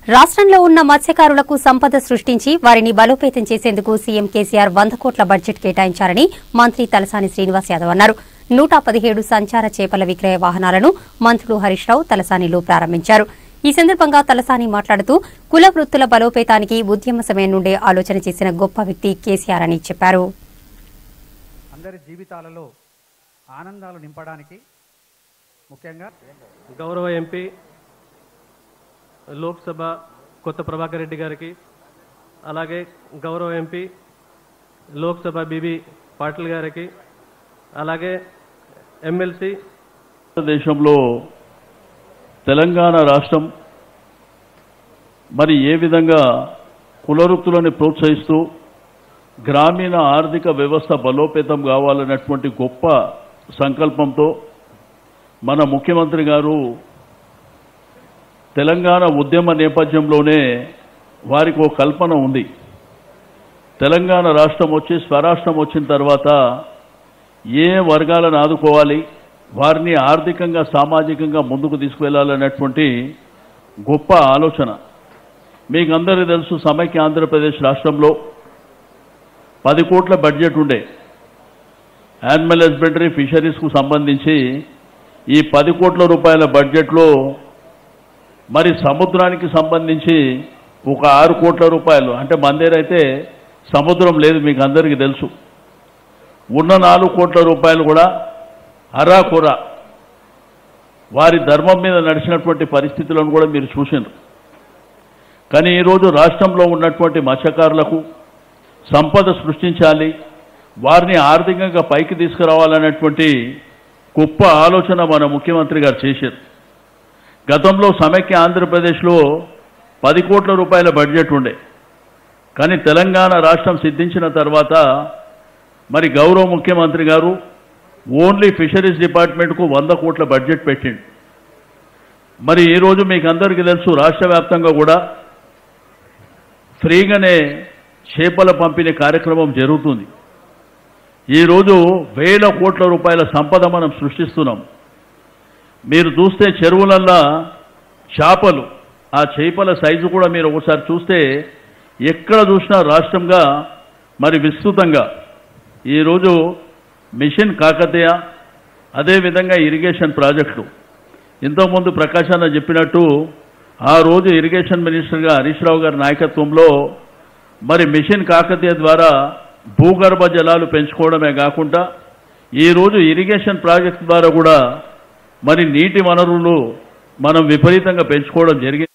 రాష్ట్రంలో ఉన్న మత్స్యకారులకు సంపద సృష్టించి వారిని బలోపేతం చేసేందుకు సీఎం కేసీఆర్ వంద కోట్ల బడ్జెట్ కేటాయించారని మంత్రి తలసాని శ్రీనివాస్ యాదవ్ అన్నారు నూట పదిహేడు సంచార చేపల విక్రయ వాహనాలను మంత్రులు హరీష్ రావు తలసానిలో ప్రారంభించారు ఈ సందర్భంగా తలసాని మాట్లాడుతూ కుల వృత్తుల బలోపేతానికి ఉద్యమ సమయం నుండే ఆలోచన చేసిన గొప్ప వ్యక్తి కేసీఆర్ అని చెప్పారు అందరి జీవితాలలో ఆనందాలు నింపడానికి ముఖ్యంగా గౌరవ ఎంపీ లోక్సభ కొత్త ప్రభాకర్ రెడ్డి గారికి అలాగే గౌరవ ఎంపీ లోక్సభ బీబీ పాటిల్ గారికి అలాగే ఎమ్మెల్సీ భారతదేశంలో తెలంగాణ రాష్ట్రం మరి ఏ విధంగా కులవృత్తులను ప్రోత్సహిస్తూ గ్రామీణ ఆర్థిక వ్యవస్థ బలోపేతం కావాలన్నటువంటి గొప్ప సంకల్పంతో మన ముఖ్యమంత్రి గారు తెలంగాణ ఉద్యమ నేపథ్యంలోనే వారికి ఒక కల్పన ఉంది తెలంగాణ రాష్ట్రం వచ్చి స్వరాష్ట్రం వచ్చిన తర్వాత ఏ వర్గాలను ఆదుకోవాలి వారిని ఆర్థికంగా సామాజికంగా ముందుకు తీసుకువెళ్లాలన్నటువంటి గొప్ప ఆలోచన మీకు అందరికీ తెలుసు సమైక్య ఆంధ్రప్రదేశ్ రాష్ట్రంలో పది కోట్ల బడ్జెట్ ఉండే యానిమల్ హస్బెండరీ ఫిషరీస్కు సంబంధించి ఈ పది కోట్ల రూపాయల బడ్జెట్లో మరి సముద్రానికి సంబంధించి ఒక ఆరు కోట్ల రూపాయలు అంటే మన దగ్గర అయితే సముద్రం లేదు మీకు అందరికీ తెలుసు ఉన్న నాలుగు కోట్ల రూపాయలు కూడా అరాకొర వారి ధర్మం మీద నడిచినటువంటి పరిస్థితులను కూడా మీరు చూసినారు కానీ ఈరోజు రాష్ట్రంలో ఉన్నటువంటి మత్స్యకారులకు సంపద సృష్టించాలి వారిని ఆర్థికంగా పైకి తీసుకురావాలనేటువంటి గొప్ప ఆలోచన మన ముఖ్యమంత్రి గారు చేశారు గతంలో సమైక్య ఆంధ్రప్రదేశ్లో పది కోట్ల రూపాయల బడ్జెట్ ఉండే కానీ తెలంగాణ రాష్ట్రం సిద్ధించిన తర్వాత మరి గౌరవ ముఖ్యమంత్రి గారు ఓన్లీ ఫిషరీస్ డిపార్ట్మెంట్కు వంద కోట్ల బడ్జెట్ పెట్టిండు మరి ఈరోజు మీకు అందరికీ తెలుసు రాష్ట్ర వ్యాప్తంగా కూడా ఫ్రీగానే చేపల పంపిణీ కార్యక్రమం జరుగుతుంది ఈరోజు వేల కోట్ల రూపాయల సంపద మనం సృష్టిస్తున్నాం మీరు చూస్తే చెరువులల్లా చేపలు ఆ చేపల సైజు కూడా మీరు ఒకసారి చూస్తే ఎక్కడ చూసినా రాష్ట్రంగా మరి విస్తృతంగా ఈరోజు మిషన్ కాకతీయ అదేవిధంగా ఇరిగేషన్ ప్రాజెక్టులు ఇంతకుముందు ప్రకాశ్ అన్న చెప్పినట్టు ఆ రోజు ఇరిగేషన్ మినిస్టర్గా హరీష్ రావు గారి నాయకత్వంలో మరి మిషన్ కాకతీయ ద్వారా భూగర్భ జలాలు పెంచుకోవడమే కాకుండా ఈరోజు ఇరిగేషన్ ప్రాజెక్ట్ ద్వారా కూడా మరి నీటి వనరులు మనం విపరీతంగా పెంచుకోవడం జరిగింది